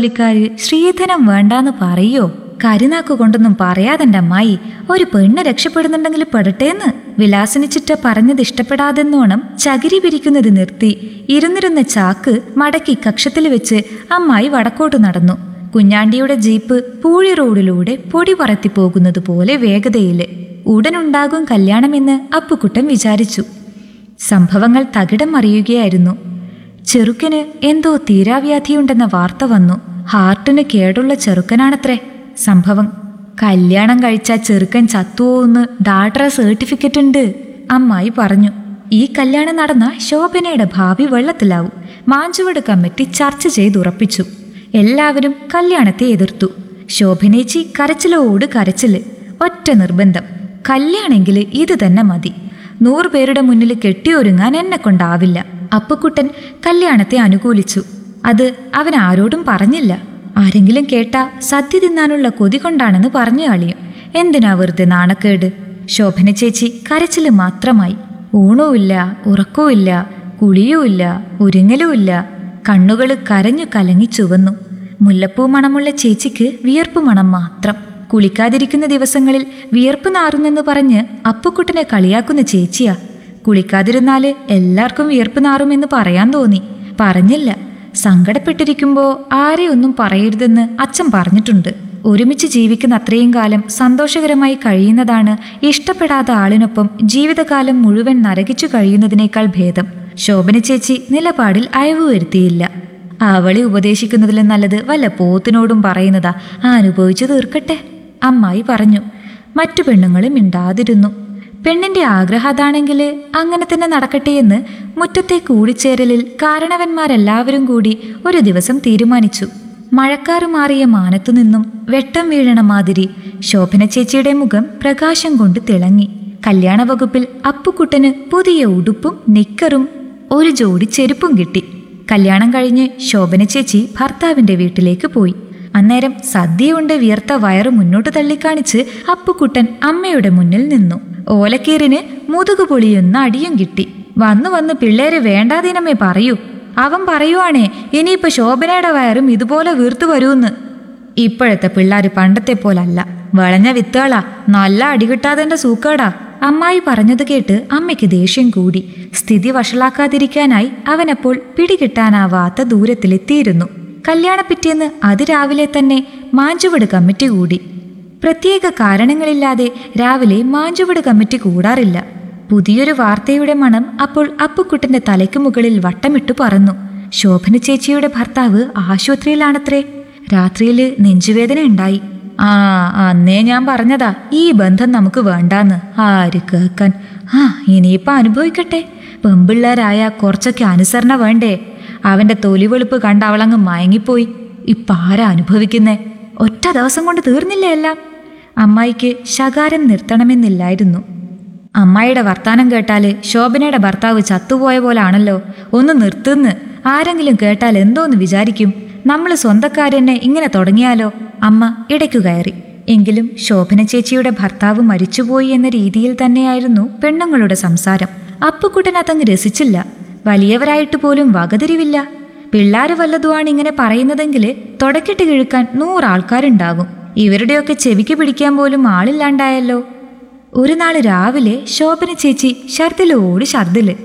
ജോലിക്കാര് ശ്രീധനം വേണ്ടാന്ന് പറയോ കരുനാക്ക് കൊണ്ടൊന്നും പറയാതെന്റെ അമ്മായി ഒരു പെണ്ണ് രക്ഷപ്പെടുന്നുണ്ടെങ്കിൽ പെടട്ടേന്ന് വിലാസനിച്ചിട്ട പറഞ്ഞത് ഇഷ്ടപ്പെടാതെന്നോണം ചകിരി പിരിക്കുന്നത് നിർത്തി ഇരുന്നിരുന്ന ചാക്ക് മടക്കി കക്ഷത്തിൽ വെച്ച് അമ്മായി വടക്കോട്ട് നടന്നു കുഞ്ഞാണ്ടിയുടെ ജീപ്പ് പൂഴി റോഡിലൂടെ പൊടി പറത്തി പോകുന്നത് പോലെ വേഗതയില് ഉടനുണ്ടാകും കല്യാണമെന്ന് അപ്പുക്കുട്ടൻ വിചാരിച്ചു സംഭവങ്ങൾ തകിടം മറിയുകയായിരുന്നു ചെറുക്കന് എന്തോ തീരാവ്യാധിയുണ്ടെന്ന വാർത്ത വന്നു ഹാർട്ടിന് കേടുള്ള ചെറുക്കനാണത്രേ സംഭവം കല്യാണം കഴിച്ച ചെറുക്കൻ ചത്തുവോന്ന് ഡാക്ടറ സർട്ടിഫിക്കറ്റ് ഉണ്ട് അമ്മായി പറഞ്ഞു ഈ കല്യാണം നടന്ന ശോഭനയുടെ ഭാവി വെള്ളത്തിലാവും മാഞ്ചുവട് കമ്മിറ്റി ചർച്ച ചെയ്തുറപ്പിച്ചു എല്ലാവരും കല്യാണത്തെ എതിർത്തു ശോഭനേച്ചി കരച്ചിലോട് കരച്ചില് ഒറ്റ നിർബന്ധം കല്യാണെങ്കില് ഇത് തന്നെ മതി നൂറ് പേരുടെ മുന്നിൽ കെട്ടിയൊരുങ്ങാൻ എന്നെ കൊണ്ടാവില്ല അപ്പുക്കുട്ടൻ കല്യാണത്തെ അനുകൂലിച്ചു അത് അവൻ ആരോടും പറഞ്ഞില്ല ആരെങ്കിലും കേട്ടാ സദ്യ തിന്നാനുള്ള കൊതി കൊണ്ടാണെന്ന് പറഞ്ഞു കളിയും എന്തിനാ വെറുതെ നാണക്കേട് ശോഭന ചേച്ചി കരച്ചില് മാത്രമായി ഊണവുമില്ല ഉറക്കവുമില്ല കുളിയുമില്ല ഒരുങ്ങലുമില്ല കണ്ണുകൾ കരഞ്ഞു കലങ്ങി ചുവന്നു മുല്ലപ്പൂ മണമുള്ള ചേച്ചിക്ക് വിയർപ്പ് മണം മാത്രം കുളിക്കാതിരിക്കുന്ന ദിവസങ്ങളിൽ വിയർപ്പ് നാറുന്നെന്ന് പറഞ്ഞ് അപ്പുക്കുട്ടനെ കളിയാക്കുന്ന ചേച്ചിയാ കുളിക്കാതിരുന്നാല് എല്ലാവർക്കും വിയർപ്പ് നാറുമെന്ന് പറയാൻ തോന്നി പറഞ്ഞില്ല സങ്കടപ്പെട്ടിരിക്കുമ്പോ ആരെയൊന്നും പറയരുതെന്ന് അച്ഛൻ പറഞ്ഞിട്ടുണ്ട് ഒരുമിച്ച് ജീവിക്കുന്ന അത്രയും കാലം സന്തോഷകരമായി കഴിയുന്നതാണ് ഇഷ്ടപ്പെടാത്ത ആളിനൊപ്പം ജീവിതകാലം മുഴുവൻ നരകിച്ചു കഴിയുന്നതിനേക്കാൾ ഭേദം ശോഭന ചേച്ചി നിലപാടിൽ അയവ് വരുത്തിയില്ല അവളെ ഉപദേശിക്കുന്നതിലും നല്ലത് വല്ല പോത്തിനോടും പറയുന്നതാ അനുഭവിച്ചു തീർക്കട്ടെ അമ്മായി പറഞ്ഞു മറ്റു പെണ്ണുങ്ങളും മിണ്ടാതിരുന്നു പെണ്ണിന്റെ ആഗ്രഹം അതാണെങ്കിൽ അങ്ങനെ തന്നെ നടക്കട്ടെ എന്ന് മുറ്റത്തെ കൂടിച്ചേരലിൽ കാരണവന്മാരെല്ലാവരും കൂടി ഒരു ദിവസം തീരുമാനിച്ചു മഴക്കാറ് മാറിയ മാനത്തു നിന്നും വെട്ടം വീഴണ മാതിരി ശോഭന ചേച്ചിയുടെ മുഖം പ്രകാശം കൊണ്ട് തിളങ്ങി കല്യാണ വകുപ്പിൽ അപ്പുക്കുട്ടന് പുതിയ ഉടുപ്പും നിക്കറും ഒരു ജോഡി ചെരുപ്പും കിട്ടി കല്യാണം കഴിഞ്ഞ് ശോഭന ചേച്ചി ഭർത്താവിന്റെ വീട്ടിലേക്ക് പോയി അന്നേരം സദ്യയുണ്ട് വിയർത്ത വയറ് മുന്നോട്ട് തള്ളിക്കാണിച്ച് അപ്പുക്കുട്ടൻ അമ്മയുടെ മുന്നിൽ നിന്നു ഓലക്കീറിന് മുതുകു പൊളിയൊന്ന് അടിയും കിട്ടി വന്നു വന്ന് പിള്ളേര് വേണ്ടാതീനമേ പറയൂ അവൻ പറയുവാണേ ഇനിയിപ്പോ ശോഭനയുടെ വയറും ഇതുപോലെ വീർത്തു വരൂന്ന് ഇപ്പോഴത്തെ പിള്ളാര് പണ്ടത്തെ പോലല്ല വളഞ്ഞ വിത്തുകളാ നല്ല അടികിട്ടാതെന്റെ സൂക്കേടാ അമ്മായി പറഞ്ഞത് കേട്ട് അമ്മയ്ക്ക് ദേഷ്യം കൂടി സ്ഥിതി വഷളാക്കാതിരിക്കാനായി അവനപ്പോൾ പിടികിട്ടാനാവാത്ത ദൂരത്തിലെത്തിയിരുന്നു കല്യാണപ്പിറ്റേന്ന് അതിരാവിലെ തന്നെ മാഞ്ചുവട് കമ്മിറ്റി കൂടി പ്രത്യേക കാരണങ്ങളില്ലാതെ രാവിലെ മാഞ്ചുവട് കമ്മിറ്റി കൂടാറില്ല പുതിയൊരു വാർത്തയുടെ മണം അപ്പോൾ അപ്പുക്കുട്ടന്റെ തലയ്ക്ക് മുകളിൽ വട്ടമിട്ടു പറന്നു ശോഭന ചേച്ചിയുടെ ഭർത്താവ് ആശുപത്രിയിലാണത്രേ രാത്രിയില് നെഞ്ചുവേദന ഉണ്ടായി ആ അന്നേ ഞാൻ പറഞ്ഞതാ ഈ ബന്ധം നമുക്ക് വേണ്ടാന്ന് ആര് കേക്കാൻ ആ ഇനിയിപ്പോ അനുഭവിക്കട്ടെ പെമ്പിള്ളേരായ കുറച്ചൊക്കെ അനുസരണ വേണ്ടേ അവന്റെ തൊലി വെളുപ്പ് കണ്ട അവളങ്ങ് മയങ്ങിപ്പോയി ഇപ്പൊ ആരാ അനുഭവിക്കുന്നേ ഒറ്റ ദിവസം കൊണ്ട് തീർന്നില്ലേ എല്ലാം അമ്മായിക്ക് ശകാരം നിർത്തണമെന്നില്ലായിരുന്നു അമ്മായിയുടെ വർത്താനം കേട്ടാല് ശോഭനയുടെ ഭർത്താവ് ചത്തുപോയ പോലാണല്ലോ ഒന്ന് നിർത്തുന്ന് ആരെങ്കിലും കേട്ടാൽ എന്തോന്ന് വിചാരിക്കും നമ്മൾ സ്വന്തക്കാരെന്നെ ഇങ്ങനെ തുടങ്ങിയാലോ അമ്മ ഇടയ്ക്കു കയറി എങ്കിലും ശോഭന ചേച്ചിയുടെ ഭർത്താവ് മരിച്ചുപോയി എന്ന രീതിയിൽ തന്നെയായിരുന്നു പെണ്ണുങ്ങളുടെ സംസാരം അപ്പുക്കുട്ടൻ അതങ്ങ് രസിച്ചില്ല വലിയവരായിട്ട് പോലും വകതിരിവില്ല പിള്ളാര് വല്ലതുമാണ് ഇങ്ങനെ പറയുന്നതെങ്കിൽ തുടക്കിട്ട് കിഴുക്കാൻ നൂറാൾക്കാരുണ്ടാകും ഇവരുടെയൊക്കെ ചെവിക്ക് പിടിക്കാൻ പോലും ആളില്ലാണ്ടായല്ലോ ഒരു നാൾ രാവിലെ ശോഭന ചേച്ചി ഷർദിലോട് ഷർദില്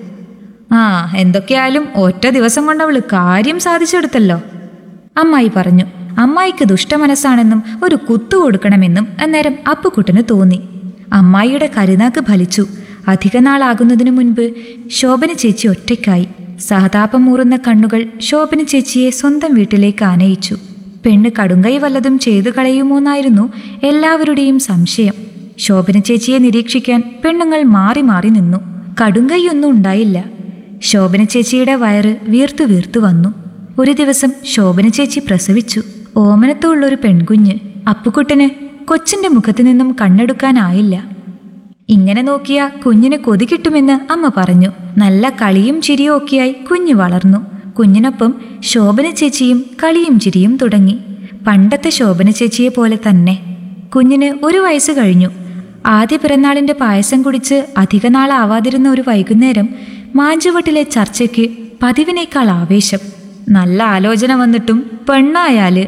ആ എന്തൊക്കെയായാലും ഒറ്റ ദിവസം കൊണ്ട് അവള് കാര്യം സാധിച്ചെടുത്തല്ലോ അമ്മായി പറഞ്ഞു അമ്മായിക്ക് ദുഷ്ടമനസ്സാണെന്നും ഒരു കുത്തു കൊടുക്കണമെന്നും അന്നേരം അപ്പുക്കുട്ടന് തോന്നി അമ്മായിയുടെ കരുനാക്ക് ഫലിച്ചു അധിക നാളാകുന്നതിനു മുൻപ് ശോഭന ചേച്ചി ഒറ്റയ്ക്കായി സഹതാപമൂറുന്ന കണ്ണുകൾ ശോഭന ചേച്ചിയെ സ്വന്തം വീട്ടിലേക്ക് ആനയിച്ചു പെണ്ണ് കടുങ്കൈ വല്ലതും ചെയ്തു കളയുമോന്നായിരുന്നു എല്ലാവരുടെയും സംശയം ശോഭന ചേച്ചിയെ നിരീക്ഷിക്കാൻ പെണ്ണുങ്ങൾ മാറി മാറി നിന്നു കടുങ്കൈയൊന്നും ഉണ്ടായില്ല ശോഭന ചേച്ചിയുടെ വയറ് വീർത്തു വീർത്തു വന്നു ഒരു ദിവസം ശോഭന ചേച്ചി പ്രസവിച്ചു ഓമനത്തുള്ളൊരു പെൺകുഞ്ഞ് അപ്പുക്കുട്ടന് കൊച്ചിന്റെ മുഖത്തു നിന്നും കണ്ണെടുക്കാനായില്ല ഇങ്ങനെ നോക്കിയ കുഞ്ഞിന് കൊതി കിട്ടുമെന്ന് അമ്മ പറഞ്ഞു നല്ല കളിയും ചിരിയും ഒക്കെയായി കുഞ്ഞ് വളർന്നു കുഞ്ഞിനൊപ്പം ശോഭന ചേച്ചിയും കളിയും ചിരിയും തുടങ്ങി പണ്ടത്തെ ശോഭന ചേച്ചിയെ പോലെ തന്നെ കുഞ്ഞിന് ഒരു വയസ്സ് കഴിഞ്ഞു ആദ്യ പിറന്നാളിന്റെ പായസം കുടിച്ച് അധിക നാളാവാതിരുന്ന ഒരു വൈകുന്നേരം മാഞ്ചുവട്ടിലെ ചർച്ചയ്ക്ക് പതിവിനേക്കാൾ ആവേശം നല്ല ആലോചന വന്നിട്ടും പെണ്ണായാല്